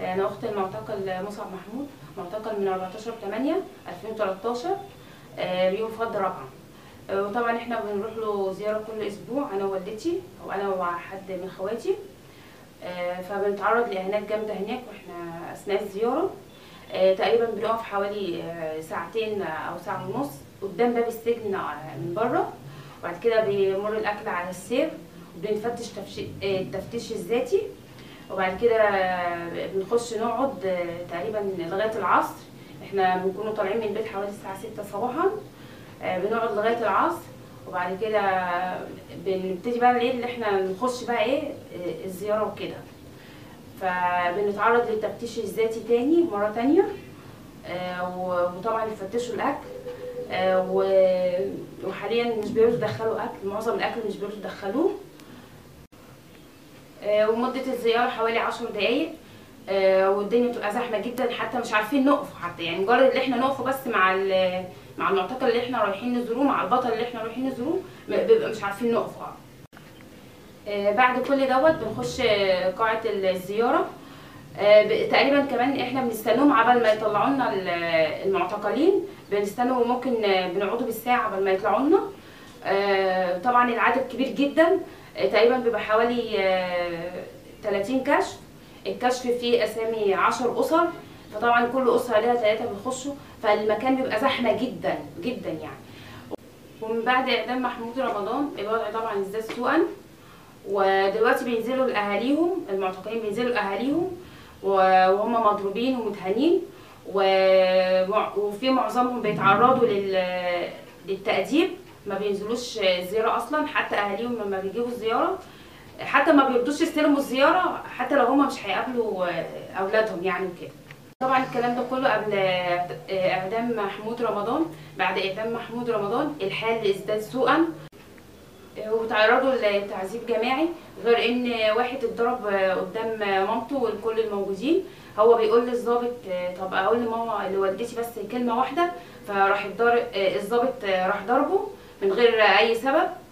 انا اخت المعتقل مصعب محمود معتقل من 14 8 2013 آه، يوم فض رابعه آه، وطبعا احنا بنروح له زياره كل اسبوع انا ووالدتي او انا وحد من خواتي آه، فبنتعرض لاهانات جامده هناك واحنا اثناء الزياره آه، تقريبا بنقف حوالي آه، ساعتين او ساعه ونص قدام باب السجن آه، من بره وبعد كده بيمر الاكل على السير وبنفتش تفشي- آه، التفتيش الذاتي وبعد كده آه، بنخش نقعد آه، تقريبا لغايه العصر احنا بنكونوا طالعين من البيت حوالي الساعه 6 صباحا آه، بنقعد لغايه العصر وبعد كده بنبتدي بقى الايه اللي احنا نخش بقى ايه آه، الزياره وكده فبنتعرض للتفتيش الذاتي تاني مره تانية آه، و- وطبعا يفتشوا الاكل آه، و- وحاليا مش بيقدروا يدخلوا اكل معظم الاكل مش بيقدروا يدخلوه آه، ومده الزياره حوالي 10 دقائق آه، والدنيا بتبقى زحمه جدا حتى مش عارفين نقف حتى يعني مجرد ان احنا نقف بس مع ال- مع المعتقل اللي احنا رايحين نزوروه مع البطل اللي احنا رايحين نزوروه م- بيبقى مش عارفين نقف اه آه، بعد كل دوت بنخش آه، قاعه الزياره آه، ب- تقريبا كمان احنا بنستناهم عبال ما يطلعوا لنا ال- المعتقلين بنستنوا ممكن آه، بنقعدوا بالساعه عبال ما يطلعوا لنا آه، طبعا العدد كبير جدا آه، تقريبا بيبقى حوالي آه، 30 كشف الكشف فيه اسامي 10 اسر فطبعا كل اسره ليها ثلاثه بيخشوا فالمكان بيبقى زحمه جدا جدا يعني ومن بعد اعدام محمود رمضان الوضع طبعا ازداد سوءا ودلوقتي بينزلوا لاهاليهم المعتقلين بينزلوا لاهاليهم و- وهم مضروبين ومتهانين و- وفي معظمهم بيتعرضوا لل- للتأديب ما بينزلوش زيارة أصلا حتى أهاليهم لما بيجيبوا الزيارة حتى ما بيرضوش يستلموا الزيارة حتى لو هم مش هيقابلوا أولادهم يعني وكده طبعا الكلام ده كله قبل إعدام محمود رمضان بعد إعدام محمود رمضان الحال ازداد سوءا وتعرضوا لتعذيب جماعي غير ان واحد اتضرب قدام مامته والكل الموجودين هو بيقول للظابط طب اقول لماما لوالدتي بس كلمه واحده فراح الضار- الظابط راح ضربه من غير اي سبب